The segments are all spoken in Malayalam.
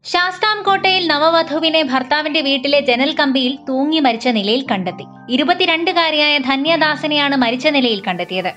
ശാസ്താംകോട്ടയിൽ നവവധുവിനെ ഭർത്താവിന്റെ വീട്ടിലെ ജനൽ കമ്പിയിൽ തൂങ്ങി മരിച്ച നിലയിൽ കണ്ടെത്തി ഇരുപത്തിരണ്ടുകാരിയായ ധന്യദാസിനെയാണ് മരിച്ച നിലയിൽ കണ്ടെത്തിയത്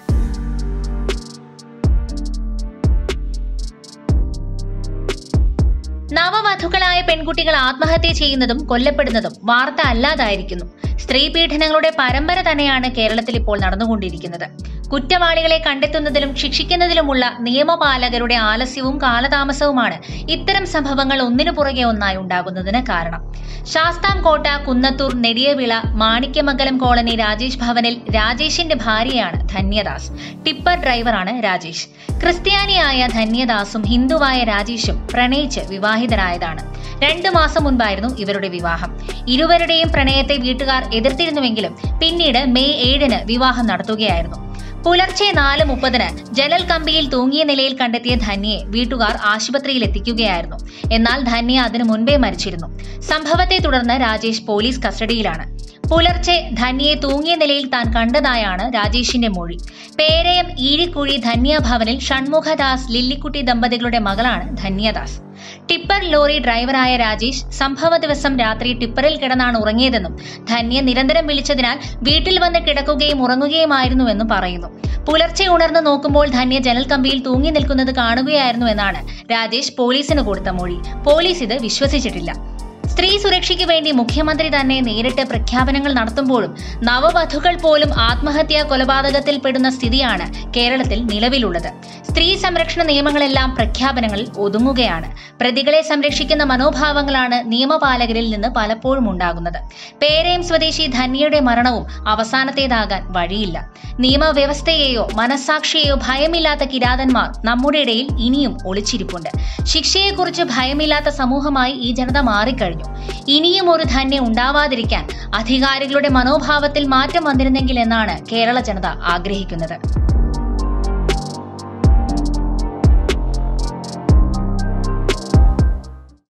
നവവധുക്കളായ പെൺകുട്ടികൾ ആത്മഹത്യ ചെയ്യുന്നതും കൊല്ലപ്പെടുന്നതും വാർത്ത അല്ലാതായിരിക്കുന്നു സ്ത്രീ പീഡനങ്ങളുടെ പരമ്പര തന്നെയാണ് കേരളത്തിൽ ഇപ്പോൾ നടന്നുകൊണ്ടിരിക്കുന്നത് കുറ്റവാളികളെ കണ്ടെത്തുന്നതിലും ശിക്ഷിക്കുന്നതിലുമുള്ള നിയമപാലകരുടെ ആലസ്യവും കാലതാമസവുമാണ് ഇത്തരം സംഭവങ്ങൾ ഒന്നിനു പുറകെ ഒന്നായി ഉണ്ടാകുന്നതിന് കാരണം ശാസ്താംകോട്ട കുന്നത്തൂർ നെടിയവിള മാണിക്യമംഗലം കോളനി രാജേഷ് ഭവനിൽ രാജേഷിന്റെ ഭാര്യയാണ് ധന്യദാസ് ടിപ്പർ ഡ്രൈവറാണ് രാജേഷ് ക്രിസ്ത്യാനിയായ ധന്യദാസും ഹിന്ദുവായ രാജേഷും പ്രണയിച്ച് വിവാഹിതരായതാണ് രണ്ടു മാസം മുൻപായിരുന്നു ഇവരുടെ വിവാഹം ഇരുവരുടെയും പ്രണയത്തെ വീട്ടുകാർ എതിർത്തിരുന്നുവെങ്കിലും പിന്നീട് മെയ് ഏഴിന് വിവാഹം നടത്തുകയായിരുന്നു പുലർച്ചെ നാല് മുപ്പതിന് ജനൽ കമ്പിയിൽ തൂങ്ങിയ നിലയിൽ കണ്ടെത്തിയ ധന്യയെ വീട്ടുകാർ ആശുപത്രിയിൽ എത്തിക്കുകയായിരുന്നു എന്നാൽ ധന്യ അതിനു മുൻപേ മരിച്ചിരുന്നു സംഭവത്തെ തുടർന്ന് രാജേഷ് പോലീസ് കസ്റ്റഡിയിലാണ് പുലർച്ചെ ധന്യയെ തൂങ്ങിയ നിലയിൽ താൻ കണ്ടതായാണ് രാജേഷിന്റെ മൊഴി പേരയം ഈരിക്കുഴി ധന്യ ഭവനിൽ ഷൺമുഖദാസ് ലില്ലിക്കുട്ടി ദമ്പതികളുടെ മകളാണ് ധന്യദാസ് ടിപ്പർ ലോറി ഡ്രൈവറായ രാജേഷ് സംഭവ ദിവസം രാത്രി ടിപ്പറിൽ കിടന്നാണ് ഉറങ്ങിയതെന്നും ധന്യ നിരന്തരം വിളിച്ചതിനാൽ വീട്ടിൽ വന്ന് കിടക്കുകയും ഉറങ്ങുകയുമായിരുന്നുവെന്നും പറയുന്നു പുലർച്ചെ ഉണർന്നു നോക്കുമ്പോൾ ധന്യ ജനൽ കമ്പിയിൽ തൂങ്ങി നിൽക്കുന്നത് കാണുകയായിരുന്നു എന്നാണ് രാജേഷ് പോലീസിന് കൊടുത്ത മൊഴി പോലീസ് ഇത് വിശ്വസിച്ചിട്ടില്ല സ്ത്രീ സുരക്ഷയ്ക്ക് വേണ്ടി മുഖ്യമന്ത്രി തന്നെ നേരിട്ട് പ്രഖ്യാപനങ്ങൾ നടത്തുമ്പോഴും നവവധുക്കൾ പോലും ആത്മഹത്യാ കൊലപാതകത്തിൽ പെടുന്ന സ്ഥിതിയാണ് കേരളത്തിൽ നിലവിലുള്ളത് സ്ത്രീ സംരക്ഷണ നിയമങ്ങളെല്ലാം പ്രഖ്യാപനങ്ങളിൽ ഒതുങ്ങുകയാണ് പ്രതികളെ സംരക്ഷിക്കുന്ന മനോഭാവങ്ങളാണ് നിയമപാലകരിൽ നിന്ന് പലപ്പോഴും ഉണ്ടാകുന്നത് പേരയം സ്വദേശി ധന്യയുടെ മരണവും അവസാനത്തേതാകാൻ വഴിയില്ല നിയമവ്യവസ്ഥയെയോ മനസാക്ഷിയെയോ ഭയമില്ലാത്ത കിരാതന്മാർ നമ്മുടെ ഇടയിൽ ഇനിയും ഒളിച്ചിരിപ്പുണ്ട് ശിക്ഷയെക്കുറിച്ച് ഭയമില്ലാത്ത സമൂഹമായി ഈ ജനത മാറിക്കഴിഞ്ഞു ഇനിയും ഒരു ധന്യ ഉണ്ടാവാതിരിക്കാൻ അധികാരികളുടെ മനോഭാവത്തിൽ മാറ്റം വന്നിരുന്നെങ്കിൽ എന്നാണ് കേരള ജനത ആഗ്രഹിക്കുന്നത്